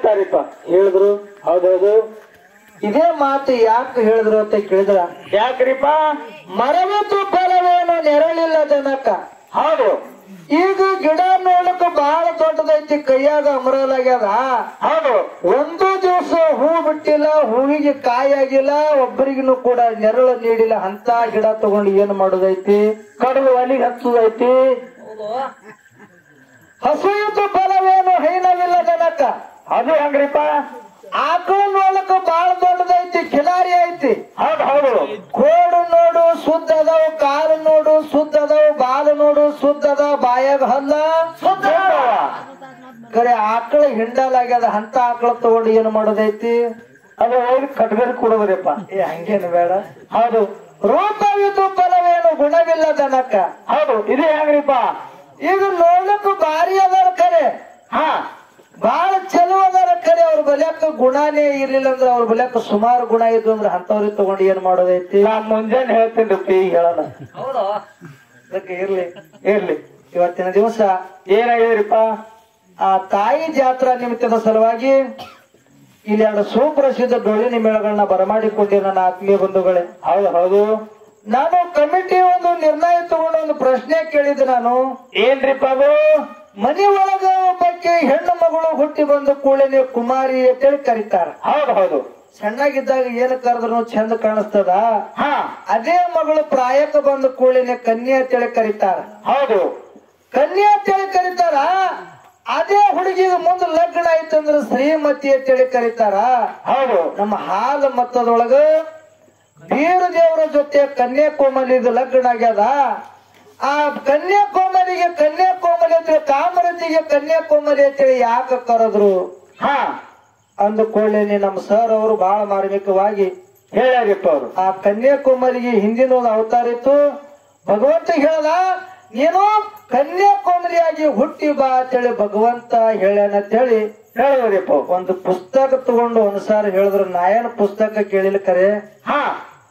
ಹೇಳ್ತಾರಿಪ್ಪ ಹೇಳಿದ್ರು ಹೌದೌದು ಇದೇ ಮಾತು ಯಾಕೆ ಹೇಳಿದ್ರು ಅಂತ ಕೇಳಿದ್ರ ಯಾಕ್ರಿಪ್ಪ ಮರವಿತು ಫಲವೇನು ನೆರಳಿಲ್ಲ ಜನಕ ಹೌದು ಈಗ ಗಿಡ ನೋಡಕ್ ಬಹಳ ದೊಡ್ಡದೈತಿ ಕೈಯಾಗ ಅಮರಲಾಗ್ಯದ ಹೌದು ಒಂದು ದಿವಸ ಹೂ ಬಿಟ್ಟಿಲ್ಲ ಹೂವಿಗೆ ಕಾಯಿ ಆಗಿಲ್ಲ ಒಬ್ಬರಿಗೂ ಕೂಡ ನೆರಳು ನೀಡಿಲ್ಲ ಅಂತ ಗಿಡ ತಗೊಂಡು ಏನ್ ಮಾಡೋದೈತಿ ಕಡುಬು ಒಲಿಗೆ ಹಚ್ಚುದೈತಿ ಹಸುಯಿತು ಫಲವೇನು ಹೈನವಿಲ್ಲ ಜನಕ ಅದು ಹೆಂಗ್ರಿಪ್ಪ ಆಕಳ ನೋಡಕ್ ಬಹಳ ದೊಡ್ಡದೈತಿ ಖಿಲಾರಿ ಐತಿ ಹೌದು ಹೌದು ಕೋಡು ನೋಡು ಶುದ್ಧ ಅದಾವ ಕಾಲು ನೋಡು ಶುದ್ಧ ಅದಾವ ಬಾಲು ನೋಡು ಶುದ್ಧ ಅದಾವ ಬಾಯಾಗ ಹಲ್ಲ ಶುದ್ಧ ಅದಾವ. ಕರೆ ಆಕಳ ಹಿಂಡಲಾಗ್ಯದ ಅಂತ ಆಕಳ ತಗೊಂಡು ಏನ್ ಮಾಡೋದೈತಿ ಅದು ಹೋಗಿ ಕಟ್ಗರಿ ಕೊಡೋದ್ರಿಪ್ಪ ಏ ಹಂಗೇನು ಬೇಡ ಹೌದು ರೂಪವಿದು ಫಲವೇನು ಗುಣವಿಲ್ಲ ದನಕ್ಕ ಹೌದು ಇದು ಹೆಂಗ್ರಿಪ್ಪ ಈಗ ನೋಡಕ್ ಭಾರಿ ಅದಾರ ಕರೆ ಹಾ ಬಹಳ ಚಲೋ ಅದಾರ ಕರೆ ಅವ್ರ ಬಲ್ಯಾಕ ಗುಣನೇ ಇರ್ಲಿಲ್ಲ ಅಂದ್ರೆ ಅವ್ರ ಬಲ್ಯಾಕ ಸುಮಾರು ಗುಣ ಇದ್ವು ಅಂದ್ರೆ ಅಂತವ್ರಿಗೆ ತಗೊಂಡು ಏನ್ ಮಾಡೋದೈತಿ ನಾ ಮುಂಜಾನೆ ಹೇಳ್ತೀನಿ ಈಗ ಹೇಳೋಣ ಅದಕ್ಕೆ ಇರ್ಲಿ ಇರ್ಲಿ ಇವತ್ತಿನ ದಿವಸ ಏನಾಗಿದ್ರಿಪ್ಪ ಆ ತಾಯಿ ಜಾತ್ರಾ ನಿಮಿತ್ತದ ಸಲುವಾಗಿ ಇಲ್ಲಿ ಎರಡು ಸುಪ್ರಸಿದ್ಧ ಡೊಳ್ಳಿನ ಮೇಳಗಳನ್ನ ಬರಮಾಡಿಕೊಂಡಿದ್ದ ನನ್ನ ಆತ್ಮೀಯ ಬಂಧುಗಳೇ ಹೌದು ಹೌದು ನಾನು ಕಮಿಟಿ ಒಂದು ನಿರ್ಣಯ ತಗೊಂಡು ಒಂದು ಪ್ರಶ್ನೆ ಕೇಳಿದ್ದೆ ನಾನು ಏನ್ರಿಪ್ಪ ಅದು ಮನೆ ಒಳಗ ಒಬ್ಬಕ್ಕೆ ಹೆಣ್ಣು ಮಗಳು ಹುಟ್ಟಿ ಬಂದ ಕೂಡಲೇ ಕುಮಾರಿ ಅಂತೇಳಿ ಕರೀತಾರ ಹೌದು ಹೌದು ಸಣ್ಣಗಿದ್ದಾಗ ಏನು ಕರೆದ್ರು ಚಂದ ಕಾಣಿಸ್ತದ ಹಾ ಅದೇ ಮಗಳು ಪ್ರಾಯಕ್ಕೆ ಬಂದ ಕೂಡಲೇ ಕನ್ಯೆ ಅಂತೇಳಿ ಕರೀತಾರ ಹೌದು ಕನ್ಯೆ ಅಂತೇಳಿ ಕರೀತಾರ ಅದೇ ಹುಡುಗಿಗೆ ಮುಂದೆ ಲಗ್ನ ಆಯ್ತಂದ್ರ ಶ್ರೀಮತಿ ಅಂತೇಳಿ ಕರೀತಾರ ಹೌದು ನಮ್ಮ ಹಾಲು ಮತ್ತದೊಳಗ ಬೀರ ದೇವರ ಜೊತೆ ಕನ್ಯಾಕುಮಾರಿದು ಲಗ್ನ ಆಗ್ಯದ ಆ ಕನ್ಯಾಕುಮಾರಿಗೆ ಕನ್ಯಾಕುಮಾರಿ ಅಂತೇಳಿ ಕಾಮರತಿಗೆ ಕನ್ಯಾಕುಮಾರಿ ಅಂತೇಳಿ ಯಾಕೆ ಕರೆದ್ರು ಹಾ ಅಂದ ಕೂಡಲೇ ನಮ್ಮ ಸರ್ ಅವರು ಬಹಳ ಮಾರ್ಮಿಕವಾಗಿ ಹೇಳ್ಯಾರಿಪ್ಪ ಅವರು ಆ ಕನ್ಯಾಕುಮಾರಿಗೆ ಹಿಂದಿನ ಒಂದು ಅವತಾರ ಇತ್ತು ಭಗವಂತ ಹೇಳದ ನೀನು ಕನ್ಯಾಕುಮಾರಿಯಾಗಿ ಹುಟ್ಟಿ ಬಾ ಅಂತೇಳಿ ಭಗವಂತ ಹೇಳ್ಯಾನ ಅಂತೇಳಿ ಹೇಳಿದ್ರಿಪ್ಪ ಒಂದು ಪುಸ್ತಕ ತಗೊಂಡು ಅನುಸಾರ ಹೇಳಿದ್ರು ನಾಯನ ಪುಸ್ತಕ ಕೇಳಿಲ್ಲ ಕರೆ ಹಾ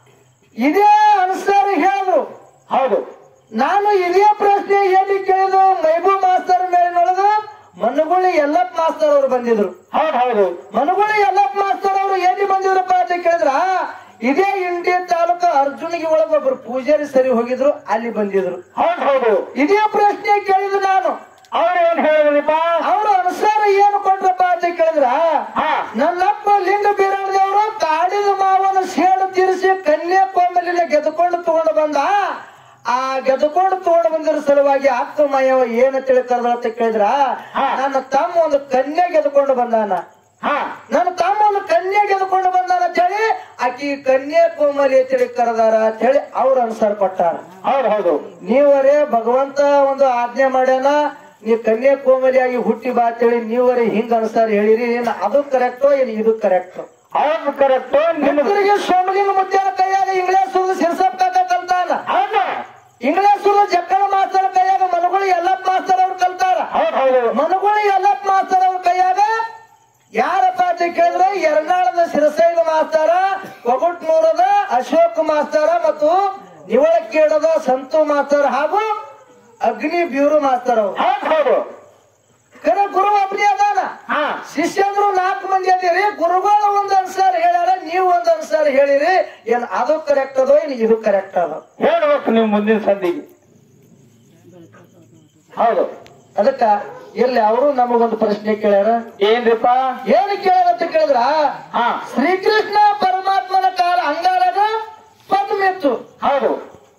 ಇದೇ ಅನುಸಾರ ಹೇಳಿದ್ರು ಹೌದು ನಾನು ಇದೇ ಪ್ರಶ್ನೆ ಎಲ್ಲಿ ಕೇಳಿದ್ರು ಮೈಬೂ ಮಾಸ್ತರ್ ಮೇಲಿನೊಳಗ ಮನುಗುಳಿ ಯಲ್ಲಪ್ಪ ಮಾಸ್ತರ್ ಅವರು ಬಂದಿದ್ರು ಹೌದು ಹೌದು ಮನುಗುಳಿ ಯಲ್ಲಪ್ಪ ಮಾಸ್ತರ್ ಅವರು ಎಲ್ಲಿ ಬಂದಿದ್ರಪ್ಪ ಅಂತ ಕೇಳಿದ್ರ ಇದೇ ಇಂಡಿ ತಾಲೂಕ ಅರ್ಜುನಿಗೆ ಒಳಗ ಒಬ್ರು ಪೂಜಾರಿ ಸರಿ ಹೋಗಿದ್ರು ಅಲ್ಲಿ ಬಂದಿದ್ರು ಹೌದು ಹೌದು ಇದೇ ಪ್ರಶ್ನೆ ಕೇಳಿದ್ರು ನಾನು ಅವ್ರು ಏನ್ ಹೇಳಿದ್ರಿಪ್ಪ ಅವ್ರ ಅನುಸಾರ ಏನು ಕೊಟ್ರಪ್ಪ ಅಂತ ಕೇಳಿದ್ರ ಹಾ ನನ್ನಪ್ಪ ಲಿಂಗ ಬೀರಣ್ಣದೇವರು ಕಾಡಿನ ಮಾವನ ಸೇಡು ತೀರಿಸಿ ಕನ್ಯಾಕುಮಾರಿನ ಗೆದ್ದುಕೊಂಡು ತಗೊಂಡು ಬಂದ ಆ ಗೆದ್ದುಕೊಂಡು ತಗೊಂಡು ಬಂದಿರೋ ಸಲುವಾಗಿ ಅಕ್ಕ ಮಾಯವ ಏನ ತಿಳ್ಕರ್ದ ಅಂತ ಕೇಳಿದ್ರ ಹಾ. ನನ್ನ ತಮ್ಮ ಒಂದು ಕನ್ಯಾ ಗೆದ್ದುಕೊಂಡು ಬಂದಾನ ಹಾ ನನ್ನ ತಮ್ಮ ಒಂದು ಕನ್ಯಾ ಗೆದ್ದುಕೊಂಡು ಬಂದಾನ ಅಂತ ಹೇಳಿ ಆಕಿ ಕನ್ಯಾಕುಮಾರಿ ಅಂತೇಳಿ ಕರೆದಾರ ಅಂತ ಹೇಳಿ ಅವ್ರ ಅನುಸಾರ ಕೊಟ್ಟಾರ ಹೌದು ಹೌದು ನೀವರೇ ಭಗವಂತ ಒಂದು ಆಜ್ಞೆ ಮಾಡ್ಯಾನ ನೀವು ಕನ್ಯಾಕುಮಾರಿಯಾಗಿ ಹುಟ್ಟಿ ಬಾ ಅಂತೇಳಿ ನೀವರೇ ಹಿಂಗ ಅನುಸಾರ ಹೇಳಿರಿ ಏನ್ ಅದು ಕರೆಕ್ಟೋ ಏನ್ ಇದು ಕರೆಕ್ಟೋ ಅವ್ರು ಕರೆಕ್ಟ್ ನಿಮ್ದು ನಿಮ್ಮರಿಗೆ ಸೋಮಗಿನ ಮುತ್ಯಾನ ಕೈಯಾಗ ಇಂಗ್ಲೇಷ್ ಸುಳ್ಳು ಸಿರ್ಸಪ್ ಕಾಕ ಕಲ್ತಾನ ಹೌದು ಇಂಗ್ಲೇಷ್ ಸುಳ್ಳು ಜಕ್ಕಳ ಮಾಸ್ತರ್ ಕೈಯಾಗ ಮನುಗಳು ಯಲ್ಲಪ್ಪ ಮಾಸ್ತರ್ ಅವ್ರು ಕಲ್ತಾರ ಹೌದು ಹೌದು ಮನುಗಳು ಯಲ್ಲಪ್ಪ ಮಾಸ್ತರ್ ಅವ್ರ ಕೈಯಾಗ ಯಾರಪ್ಪ ಅಂತ ಕೇಳಿದ್ರೆ ಎರನಾಳದ ಸಿರಸೈಲ ಮಾಸ್ತರ ಒಗಟ್ನೂರದ ಅಶೋಕ್ ಮಾಸ್ತರ ಮತ್ತು ನಿವಳಕೇಡದ ಸಂತು ಮಾಸ್ತರ್ ಹಾಗೂ ಅಗ್ನಿ ಬ್ಯೂರು ಮಾಸ್ತರ್ ಅವರು ಹೌದು ಹೌದು ಕರೆ ಗುರು ಒಬ್ಬನೇ ಅದಾನ ಹಾ ಶಿಷ್ಯಂದ್ರು ನಾಲ್ಕು ಮಂದಿ ಅದೀರಿ ಗುರುಗಳು ಒಂದ್ ಅನ್ಸಾರ ಹೇಳ್ಯಾರ ನೀವು ಒಂದ್ ಅನ್ಸಾರ ಹೇಳಿರಿ ಏನ್ ಅದು ಕರೆಕ್ಟ್ ಅದೋ ಏನ್ ಇದು ಕರೆಕ್ಟ್ ಅದೋ ಹೇಳ್ಬೇಕು ನೀವು ಮುಂದಿನ ಸಂಧಿಗೆ ಹೌದು ಅದಕ್ಕ ಎಲ್ಲಿ ಅವರು ನಮಗೊಂದು ಪ್ರಶ್ನೆ ಕೇಳ್ಯಾರ ಏನ್ರಿಪ್ಪ ಏನು ಕೇಳ್ಯಾರ ಅಂತ ಕೇಳಿದ್ರ ಹಾ ಶ್ರೀಕೃಷ್ಣ ಪರಮಾತ್ಮನ ಕಾಲ ಅಂಗಾರಾಗ ಪದ್ಮಿತ್ತು ಹೌದು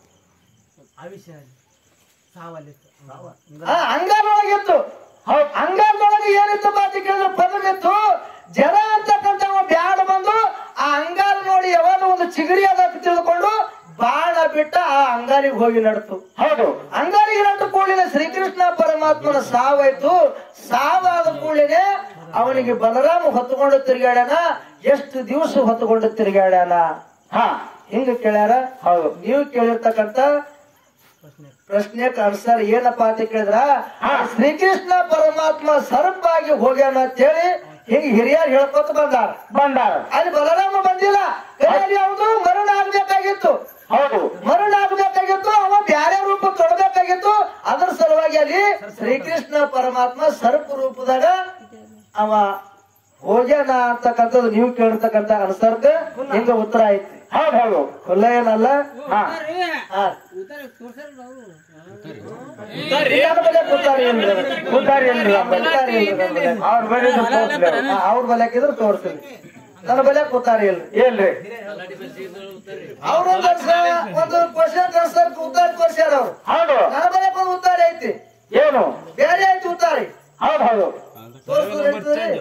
ಆ ಅಂಗಾರೊಳಗಿತ್ತು ಹೌದು ಅಂಗಾರದೊಳಗೆ ಏನಿತ್ತು ಅಂತ ಕೇಳಿದ್ರೆ ಪದ್ಮಿತ್ತು ಜನ ಅಂತಕ್ಕಂಥ ಒಬ್ಬ ಬ್ಯಾಡ ಬಂದು ಆ ಅಂಗಾರ ನೋಡಿ ಯಾವಾಗ ಒಂದು ಚಿಗರಿ ಅದ ಅಂತ ತಿಳ್ಕೊಂಡು ಬಾಣ ಬಿಟ್ಟ ಆ ಅಂಗಾರಿಗೆ ಹೋಗಿ ನಡ್ತು ಹೌದು ಅಂಗಾರಿಗೆ ನಟ್ಟು ಕೂಡಲೇ ಶ್ರೀಕೃಷ್ಣ ಪರಮಾತ್ಮನ ಸಾವಾಯ್ತು ಸಾವಾದ ಕೂಡಲೇ ಅವನಿಗೆ ಬಲರಾಮ ಹೊತ್ತುಕೊಂಡು ತಿರುಗಾಡ್ಯಾನ ಎಷ್ಟು ದಿವಸ ಹೊತ್ತುಕೊಂಡು ತಿರುಗಾಡ್ಯಾನ ಹಾ ಹಿಂಗ ಕೇಳ್ಯಾರ ಹೌದು ನೀವು ಕೇಳಿರ್ತಕ್ಕಂತ ಪ್ರಶ್ನೆ ಅನ್ಸರ್ ಏನಪ್ಪಾ ಅಂತ ಕೇಳಿದ್ರ ಹಾ. ಶ್ರೀಕೃಷ್ಣ ಪರಮಾತ್ಮ ಸರ್ಪಾಗಿ ಹೋಗ್ಯಾನ ಅಂತೇಳಿ ಹಿಂಗ ಹಿರಿಯರು ಹೇಳ್ಕೊತ ಬಂದಾರ ಬಂದಾರ ಅಲ್ಲಿ ಬಲರಾಮ ಬಂದಿಲ್ಲ ಕೈಯಲ್ಲಿ ಯಾವುದು ಮರಣ ಆಗ್ಬೇಕಾಗಿತ್ತು ಹೌದು ಮರಣ ಆಗ್ಬೇಕಾಗಿತ್ತು ಅವ ಬ್ಯಾರೆ ರೂಪ ತೊಡಬೇಕಾಗಿತ್ತು ಅದ್ರ ಸಲುವಾಗಿ ಅಲ್ಲಿ ಶ್ರೀಕೃಷ್ಣ ಪರಮಾತ್ಮ ಸರ್ಪ ರೂಪದಾಗ ಅವ ಹೋಗ್ಯಾನ ಅಂತಕ್ಕಂಥದ್ದು ನೀವು ಕೇಳಿರ್ತಕ್ಕಂಥ ಅನ್ಸರ್ಗ ಹಿಂಗ ಉತ್ತರ ಐತಿ ಹೌದ್ ಹೌದು ಕೊಲ್ಲ ಏನಲ್ಲ ಹಾ ಹಾ. ನನ್ನ ಬಲೆ ಕೂತಾರಿ ಏನ್ರಿ ಅದು? ಕೂತಾರಿ ಏನ್ರಿ ನಮ್ಮ ಬಲ್ಲಿ? ಕೂತಾರಿ ಇಲ್ರಿ ನನ್ನ ಬಲೆ. ಅವ್ರ ಬಳಿ ತೋರಿಸ್ಲಿ ಅವ್ರು. ಹಾ, ಅವ್ರ ಬಲೆ ಹಾಕಿದ್ರೆ ತೋರಿಸ್ತೀನಿ ನನ್ನ ಬಲೆ ಕೂತಾರಿ ಇಲ್ರಿ ಏನ್ರಿ ಅವ್ರ ಒಂದ್ ವರ್ಷ ಒಂದು ಕ್ವಶನ್ ಆನ್ಸರ್ ಉತ್ತಾರಿ ತೋರ್ಸ್ಯಾರ ಅವ್ರು ಹೌದು ನನ್ನ ಬಲೆ ಒಂದು ಉತ್ತಾರಿ ಐತಿ ಏನು ಬೇರೆ ಐತಿ ಉತ್ತಾರಿ ಹೌದ್ ಹೌದು ತೋರಿಸ್ತೀರಿ ನಡೀತದ್ರಿ?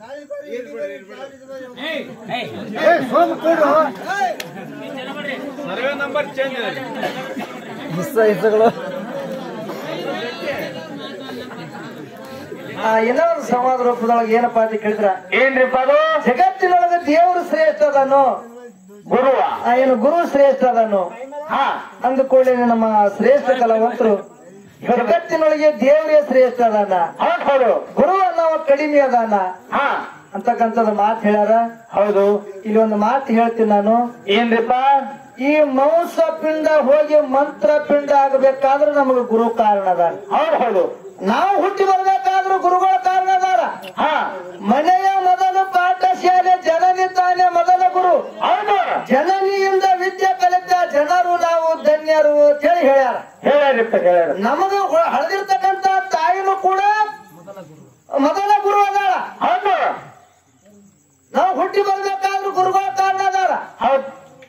ಆ, ಇನ್ನೂ ಒಂದು ಸಂವಾದ ರೂಪದೊಳಗೆ ಏನಪ್ಪಾ ಅಂತ ಕೇಳಿದ್ರ ಏನ್ರಿಪ್ಪ ಅದು ಜಗತ್ತಿನೊಳಗೆ ದೇವರು ಶ್ರೇಷ್ಠ ಅದನ್ನು ಗುರುವ ಆ, ಏನು ಗುರು ಶ್ರೇಷ್ಠ ಅದನ್ನು ಹಾ ಅಂದುಕೊಳ್ಳಿ ನಮ್ಮ ಶ್ರೇಷ್ಠ ಕಲಾವಂತರು ಜಗತ್ತಿನೊಳಗೆ ದೇವರೇ ಶ್ರೇಷ್ಠ ಅದಾನ ಹೌದ್ ಹೌದು ಗುರು ಅನ್ನವ ಕಡಿಮೆ ಅದಾನ ಹಾ ಅಂತಕ್ಕಂಥದ್ದು ಮಾತು ಹೇಳ್ಯಾರ ಹೌದು ಇಲ್ಲಿ ಒಂದು ಮಾತು ಹೇಳ್ತೀನಿ ನಾನು ಏನ್ರಿಪ್ಪ ಈ ಮಾಂಸ ಪಿಂಡ ಹೋಗಿ ಮಂತ್ರ ಪಿಂಡ ಆಗಬೇಕಾದ್ರೆ ನಮಗೆ ಗುರು ಕಾರಣ ಅದಾನ ಹೌದ್ ಹೌದು ನಾವು ಹುಟ್ಟಿ ಬರ್ಬೇಕಾದ್ರೂ ಗುರುಗಳ ಕಾರಣ ಅದಾರ ಹಾ ಮನೆಯ ಮೊದಲು ಪಾಠಶಾಲೆ ಜನನಿ ತಾನೇ ಮೊದಲ ಗುರು ಹೌದು ಜನನಿಯಿಂದ ವಿದ್ಯೆ ಕಲಿತ ಜನರು ನಾವು ಧನ್ಯರು ಅಂತ ಹೇಳಿ ಹೇಳ್ಯಾರ ಹೇಳ್ಯಾರಿಪ್ಪ ಹೇಳ್ಯಾರ ನಮದು ಹಳದಿರ್ತಕ್ಕಂತ ತಾಯಿನೂ ಕೂಡ ಮೊದಲ ಗುರು ಅದಾಳ ಹೌದು ನಾವು ಹುಟ್ಟಿ ಬರ್ಬೇಕಾದ್ರೂ ಗುರುಗಳ ಕಾರಣ ಅದಾರ ಹೌದ್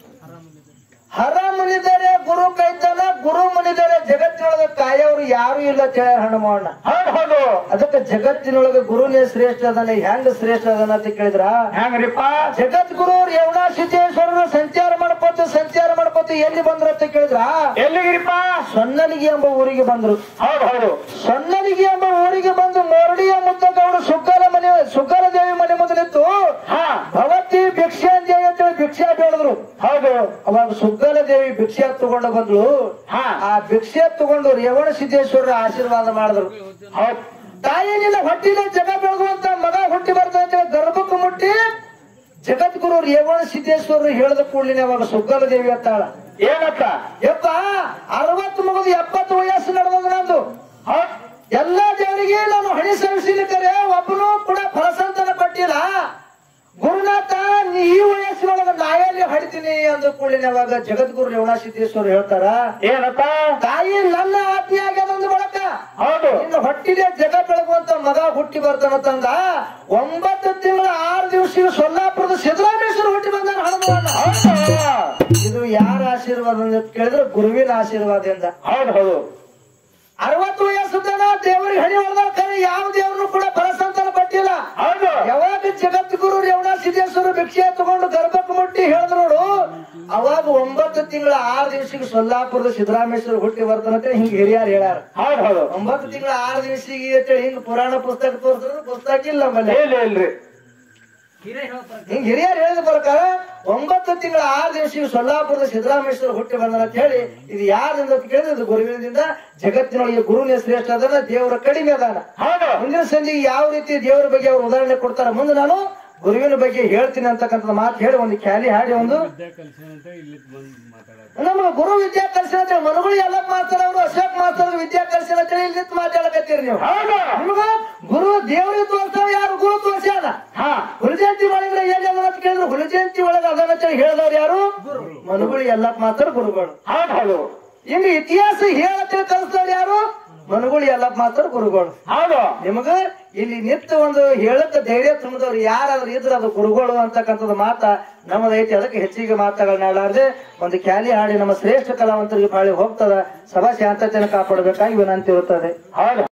ಹರ ಮುನಿದರೆ ಗುರು ಕೈತನ ಗುರು ಮುನಿದರೆ ಜಗತ್ತಿನೊಳಗೆ ಕಾಯವರು ಯಾರು ಇಲ್ಲ ಅಂತ ಹೇಳ್ಯಾರ ಹನುಮಣ್ಣ ಹೌದ್ ಹೌದು ಅದಕ್ಕೆ ಜಗತ್ತಿನೊಳಗೆ ಗುರುನೇ ಶ್ರೇಷ್ಠ ಅದನ್ನ ಹೆಂಗ ಶ್ರೇಷ್ಠ ಅದನ್ನ ಅಂತ ಕೇಳಿದ್ರ ಹೆಂಗ್ರಿಪ್ಪ ಜಗದ್ಗುರು ಯಮುನಾ ಸಿದ್ದೇಶ್ವರರು ಸಂಚಾರ ಮಾಡ್ಕೋತ ಸಂಚಾರ ಮಾಡ್ಕೋತ ಎಲ್ಲಿ ಬಂದ್ರು ಅಂತ ಕೇಳಿದ್ರ ಎಲ್ಲಿಗಿರಿಪ್ಪ ಸೊನ್ನಲಿಗೆ ಎಂಬ ಊರಿಗೆ ಬಂದ್ರು ಹೌದ್ ಹೌದು ಸೊನ್ನಲಿಗೆ ಎಂಬ ಊರಿಗೆ ಬಂದು ಮೊರಡಿಯ ಮುದ್ದಗೌಡು ಸುಗ್ಗರ ಮನೆ ಸುಗ್ಗರ ದೇವಿ ಮನೆ ಮುಂದೆ ನಿಂತು ಹಾ ಭಗವತಿ ಭಿಕ್ಷಾಂಜಯ ಅಂತೇಳಿ ಭಿಕ್ಷಾ ಬೇಡಿದ್ರು ಹೌದು ಅವಾಗ ಸುಗ್ಗರ ದೇವಿ ಭಿಕ್ಷೆ ತಗೊಂಡು ಬಂದ್ಲು ಹಾ ಆ ಭಿಕ್ಷೆ ತಗೊಂಡು ರೇವಣ ಸಿದ್ದೇಶ್ವರರ ಆಶೀರ್ವಾದ ಮಾಡಿದ್ರು ಹೌದ್ ತಾಯಿ ನಿನ್ನ ಹೊಟ್ಟಿನ ಜಗ ಬೆಳಗುವಂತ ಮಗ ಹುಟ್ಟಿ ಬರ್ತಾ ಅಂತ ಗರ್ಭಕ್ಕೆ ಮುಟ್ಟಿ ಜಗದ್ಗುರು ರೇವಣ ಸಿದ್ದೇಶ್ವರರು ಹೇಳಿದ ಕೂಡಲಿನ ಅವಾಗ ಸುಗ್ಗಲ ದೇವಿ ಅತ್ತಾಳ ಏನತ್ತ ಯಪ್ಪ ಅರವತ್ತು ಮುಗಿದು ಎಪ್ಪತ್ತು ವಯಸ್ಸು ನಡೆದದ ನಂದು ಹೌದ್ ಎಲ್ಲಾ ದೇವರಿಗೆ ನಾನು ಹಣಿ ಸವಿಸಲಿಕ್ಕರೆ ಒಬ್ಬನು ಕೂಡ ಫಲಸಂತನ ಕೊಟ್ಟಿಲ್ಲ ಗುರುನಾಥ ನೀ ಈ ವಯಸ್ಸಿನೊಳಗ ನಾಯಲ್ಲಿ ಹಡಿತೀನಿ ಅಂದ ಕೂಡಲಿನ ಅವಾಗ ಜಗದ್ಗುರು ರೇವಣ ಸಿದ್ದೇಶ್ವರ ಹೇಳ್ತಾರ ಏನತ್ತ ತಾಯಿ ನನ್ನ ಆಜ್ಞೆ ಆಗ್ಯದಂದ ಬಳಕ ಹೌದು ಇನ್ನು ಹೊಟ್ಟಿಗೆ ಜಗ ಬೆಳಗುವಂತ ಮಗ ಹುಟ್ಟಿ ಬರ್ತಾನಂತಂದ ಒಂಬತ್ತು ತಿಂಗಳ ಆರು ದಿವಸ ಸೊಲ್ಲಾಪುರದ ಸಿದ್ದರಾಮೇಶ್ವರ ಹುಟ್ಟಿ ಬಂದ ಹಣದವನ್ನ ಹೌದು ಇದು ಯಾರ ಆಶೀರ್ವಾದ ಅಂತ ಕೇಳಿದ್ರೆ ಗುರುವಿನ ಆಶೀರ್ವಾದದಿಂದ ಹೌದು ಹೌದು ಅರವತ್ತು ವಯಸ್ಸು ತನ ದೇವರಿಗೆ ಹಣಿ ಹೊಡೆದ ಕರೆ ಯಾವ ದೇವ್ರನ್ನು ಕೂಡ ಫಲಸಂತನ ಪಟ್ಟಿಲ್ಲ ಹೌದು ಯಾವಾಗ ಜಗದ್ಗುರು ರೇವಣ ಸಿದ್ದೇಶ್ವರ ಭಿಕ್ಷೆ ತಗೊಂಡು ಗರ್ಭಕ್ಕೆ ಮುಟ್ಟಿ ಹೇಳಿದ್ರು ನೋಡು ಅವಾಗ ಒಂಬತ್ತು ತಿಂಗಳ ಆರು ದಿವಸಕ್ಕೆ ಸೊಲ್ಲಾಪುರದ ಸಿದ್ದರಾಮೇಶ್ವರ ಹುಟ್ಟಿ ಬರ್ತಾನಂತ ಹಿಂಗ್ ಹಿರಿಯರು ಹೇಳ್ಯಾರ ಹೌದು ಹೌದು ಒಂಬತ್ತು ತಿಂಗಳ ಆರು ದಿವಸಿಗೆ ಅಂತೇಳಿ ಹಿಂಗ್ ಪುರಾಣ ಪುಸ್ತಕ ತೋರಿಸಿದ್ರು ಪುಸ್ತಕ ಇಲ್ಲ ನಮ್ಮಲ್ಲಿ ಇಲ್ಲ ಇಲ್ರಿ ಹಿಂಗ್ ಹಿರಿಯರು ಹೇಳಿದ ಪ್ರಕಾರ ಒಂಬತ್ತು ತಿಂಗಳ ಆರು ದಿವಸ ಸೊಲ್ಲಾಪುರದ ಸಿದ್ದರಾಮೇಶ್ವರ ಹುಟ್ಟಿ ಬಂದನ ಅಂತ ಹೇಳಿ ಇದು ಯಾರಿಂದ ಅಂತ ಕೇಳಿದ್ರೆ ಇದು ಗುರುವಿನಿಂದ ಜಗತ್ತಿನೊಳಗೆ ಗುರುವಿನ ಶ್ರೇಷ್ಠ ಅದಾನ ದೇವರ ಕಡಿಮೆ ಅದಾನ ಹೌದು ಮುಂದಿನ ಸಂಜೆಗೆ ಯಾವ ರೀತಿ ದೇವರ ಬಗ್ಗೆ ಅವ್ರು ಉದಾಹರಣೆ ಕೊಡ್ತಾರ ಮುಂದೆ ನಾನು ಗುರುವಿನ ಬಗ್ಗೆ ಹೇಳ್ತೀನಿ ಅಂತಕ್ಕಂಥ ಮಾತು ಹೇಳಿ ಒಂದು ಖ್ಯಾಲಿ ಹಾಡಿ ಒಂದು ನಮ್ಮ ಗುರು ವಿದ್ಯಾ ಕಲಿಸಿನ ಅಂತೇಳಿ ಮನುಗಳು ಎಲ್ಲ ಮಾಸ್ತರ ಅವರು ಅಶೋಕ್ ಮಾಸ್ತರ್ ವಿದ್ಯಾ ಕಲಿಸಿನ ಅಂತೇಳಿ ಇಲ್ಲಿ ನಿಂತು ಮಾತಾಡಕತ್ತೀರಿ ನೀವು ಹೌದು ನಿಮ್ಗ ಗುರು ದೇವರಿಗೆ ತೋರ್ತಾವ ಯಾರು ಗುರು ತೋರ್ಸ್ಯಾನ ಹಾ ಹುಲಜಯಂತಿ ಒಳಗೆ ಎಲ್ಲಿ ಅದ ಅಂತ ಕೇಳಿದ್ರು ಹುಲಜಯಂತಿ ಒಳಗೆ ಅದನ್ನ ಅಂತ ಹೇಳಿದವ್ರು ಯಾರು ಮನುಗಳು ಎಲ್ಲ ಮಾತ್ರ ಗುರುಗಳು ಹೌದು ಹೌದು ಇನ್ನು ಇತಿಹಾಸ ಹೇಳತ್ತೆ ಕಲಿಸ್ತವ್ರು ಯಾರು ಮನುಗಳು ಎಲ್ಲ ಮಾತ್ರ ಗುರುಗಳು ಹೌದು ನಿಮಗ ಇಲ್ಲಿ ನಿಂತು ಒಂದು ಹೇಳಕ್ಕ ಧೈರ್ಯ ತುಂಬಿದವ್ರು ಯಾರಾದ್ರೂ ಇದ್ರ ಅದು ಗುರುಗಳು ಅಂತಕ್ಕಂಥದ್ದು ಮಾತ ನಮ್ಮದೈತಿ ಅದಕ್ಕೆ ಹೆಚ್ಚಿಗೆ ಮಾತುಗಳನ್ನ ಹೇಳಾರ್ದೆ ಒಂದು ಖ್ಯಾಲಿ ಹಾಡಿ ನಮ್ಮ ಶ್ರೇಷ್ಠ ಕಲಾವಂತರಿಗೆ ಬಾಳಿ ಹೋಗ್ತದ ಸಭಾ ಶಾಂತತೆಯನ್ನು ಕಾಪಾಡಬೇಕಾಗಿ ವಿನಂತಿ ಇರುತ್ತದೆ ಹೌದು